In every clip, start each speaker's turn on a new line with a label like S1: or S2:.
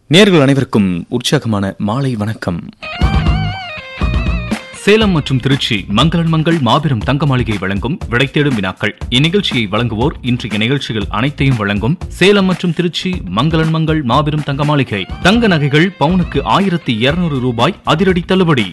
S1: நேர்கள் அனைவருக்கும் உற்சாகமான மாலை வணக்கம்
S2: சேலம் மற்றும் திருச்சி மங்களன் மங்கள் மாபெரும் தங்க மாளிகை வழங்கும் விடை தேடும் வினாக்கள் இந்நிகழ்ச்சியை வழங்குவோர் இன்றைய நிகழ்ச்சிகள் அனைத்தையும் வழங்கும் சேலம் மற்றும் திருச்சி மங்களன் மங்கள் மாபெரும் தங்க மாளிகை தங்க நகைகள் பவுனுக்கு ஆயிரத்தி இருநூறு ரூபாய் அதிரடி தள்ளுபடி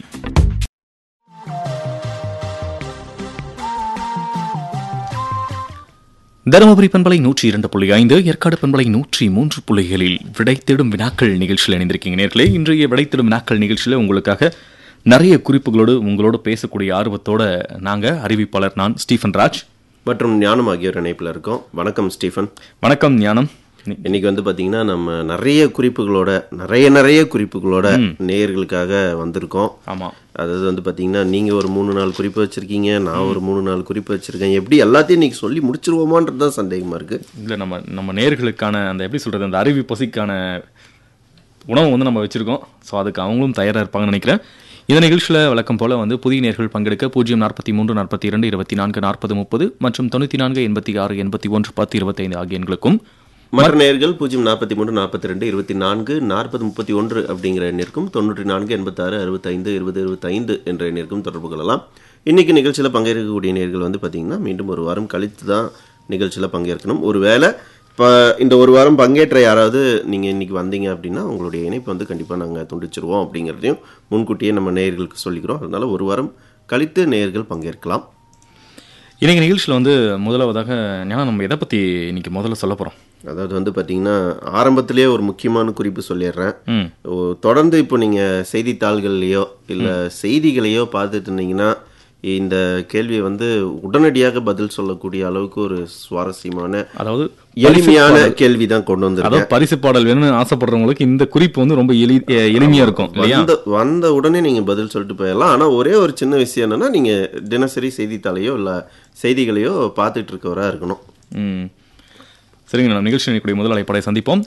S1: தருமபுரி பண்பலை நூற்றி இரண்டு புள்ளி ஐந்து ஏற்காடு பண்பலை நூற்றி மூன்று புள்ளிகளில் விடை தேடும் வினாக்கள் நிகழ்ச்சியில் இணைந்திருக்கீங்க நேர்களே இன்றைய விடை தேடும் வினாக்கள் நிகழ்ச்சியில் உங்களுக்காக நிறைய குறிப்புகளோடு உங்களோடு பேசக்கூடிய ஆர்வத்தோட நாங்க அறிவிப்பாளர் நான் ஸ்டீஃபன் ராஜ்
S3: மற்றும் ஞானம் ஆகியோர் இணைப்பில் இருக்கோம் வணக்கம் ஸ்டீஃபன்
S1: வணக்கம் ஞானம்
S3: இன்னைக்கு வந்து பார்த்தீங்கன்னா நம்ம நிறைய குறிப்புகளோட நிறைய நிறைய குறிப்புகளோட நேயர்களுக்காக வந்திருக்கோம்
S1: ஆமா
S3: அதாவது வந்து பார்த்தீங்கன்னா நீங்கள் ஒரு மூணு நாள் குறிப்பு வச்சுருக்கீங்க நான் ஒரு மூணு நாள் குறிப்பு வச்சுருக்கேன் எப்படி எல்லாத்தையும் இன்னைக்கு சொல்லி முடிச்சிருவோமான்றது தான் சந்தேகமாக இருக்குது
S1: இல்லை நம்ம நம்ம நேர்களுக்கான அந்த எப்படி சொல்றது அந்த அறிவி பசிக்கான உணவு வந்து நம்ம வச்சிருக்கோம் ஸோ அதுக்கு அவங்களும் தயாராக இருப்பாங்கன்னு நினைக்கிறேன் இந்த நிகழ்ச்சியில் வழக்கம் போல வந்து புதிய நேர்கள் பங்கெடுக்க பூஜ்ஜியம் நாற்பத்தி மூன்று நாற்பத்தி இரண்டு இருபத்தி நான்கு நாற்பது முப்பது மற்றும் தொண்ணூற்றி நான்கு எண்பத்தி ஆறு எண்பத்தி ஒன்று பத்து இருபத்தைந்து ஆகிய எண்களுக்கும்
S3: மற்ற நேயர்கள் பூஜ்ஜியம் நாற்பத்தி மூணு நாற்பத்தி ரெண்டு இருபத்தி நான்கு நாற்பது முப்பத்தி ஒன்று அப்படிங்கிற எண்ணிற்கும் தொண்ணூற்றி நான்கு எண்பத்தாறு அறுபத்தைந்து இருபது இருபத்தைந்து என்ற எண்ணிற்கும் தொடர்பு கொள்ளலாம் இன்னைக்கு நிகழ்ச்சியில் பங்கேற்கக்கூடிய நேர்கள் வந்து பார்த்தீங்கன்னா மீண்டும் ஒரு வாரம் கழித்து தான் நிகழ்ச்சியில் பங்கேற்கணும் ஒருவேளை இப்போ இந்த ஒரு வாரம் பங்கேற்ற யாராவது நீங்கள் இன்னைக்கு வந்தீங்க அப்படின்னா உங்களுடைய இணைப்பு வந்து கண்டிப்பாக நாங்கள் துண்டிச்சிருவோம் அப்படிங்கிறதையும் முன்கூட்டியே நம்ம நேயர்களுக்கு சொல்லிக்கிறோம் அதனால ஒரு வாரம் கழித்து நேயர்கள் பங்கேற்கலாம்
S1: இன்னைக்கு நிகழ்ச்சியில் வந்து முதலாவதாக ஞானம் நம்ம எதை பற்றி இன்னைக்கு முதல்ல சொல்ல போகிறோம்
S3: அதாவது வந்து பார்த்தீங்கன்னா ஆரம்பத்திலேயே ஒரு முக்கியமான குறிப்பு சொல்லிடுறேன்
S1: ம்
S3: ஓ, தொடர்ந்து இப்போ நீங்கள் செய்தித்தாள்கள்லையோ இல்லை செய்திகளையோ பார்த்துட்டு இருந்தீங்கன்னா இந்த கேள்வியை வந்து உடனடியாக பதில் சொல்லக்கூடிய அளவுக்கு ஒரு சுவாரஸ்யமான
S1: அதாவது
S3: எளிமையான கேள்வி தான் கொண்டு வந்திருக்கேன்
S1: அதாவது பரிசு பாடல் வேணும்னு ஆசைப்படுறவங்களுக்கு இந்த குறிப்பு வந்து ரொம்ப எளி எளிமையா இருக்கும் இல்லையா
S3: வந்த வந்த உடனே நீங்கள் பதில் சொல்லிட்டு போயிடலாம் ஆனால் ஒரே ஒரு சின்ன விஷயம் என்னன்னா நீங்கள் தினசரி செய்தித்தாளையோ இல்லை செய்திகளையோ பார்த்துட்டு இருக்கவராக இருக்கணும்
S1: ம் சரிங்க நம்ம நிகழ்ச்சி நினைக்கக்கூடிய முதல் அழைப்படை சந்திப்போம்